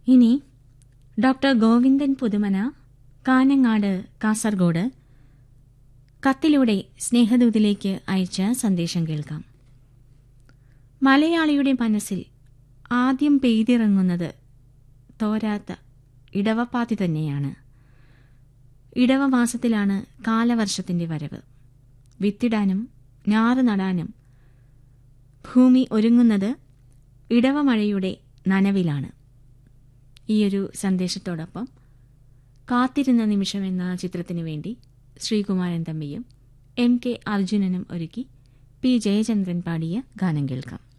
ഇനി ഡോക്ടർ ഗോവിന്ദൻ പുതുമന കാനങ്ങാട് കാസർഗോഡ് കത്തിലൂടെ സ്നേഹദൂതിലേക്ക് അയച്ച സന്ദേശം കേൾക്കാം മലയാളിയുടെ മനസ്സിൽ ആദ്യം പെയ്തിറങ്ങുന്നത് തോരാത്ത ഇടവപ്പാതി തന്നെയാണ് ഇടവമാസത്തിലാണ് കാലവർഷത്തിന്റെ വരവ് വിത്തിടാനും ഞാറ് നടാനും ഭൂമി ഒരുങ്ങുന്നത് ഇടവമഴയുടെ നനവിലാണ് ഈയൊരു സന്ദേശത്തോടൊപ്പം കാത്തിരുന്ന നിമിഷം എന്ന ചിത്രത്തിനു വേണ്ടി ശ്രീകുമാരൻ തമ്പിയും എം കെ അർജുനനും ഒരുക്കി പി ജയചന്ദ്രൻ പാടിയ ഗാനം കേൾക്കാം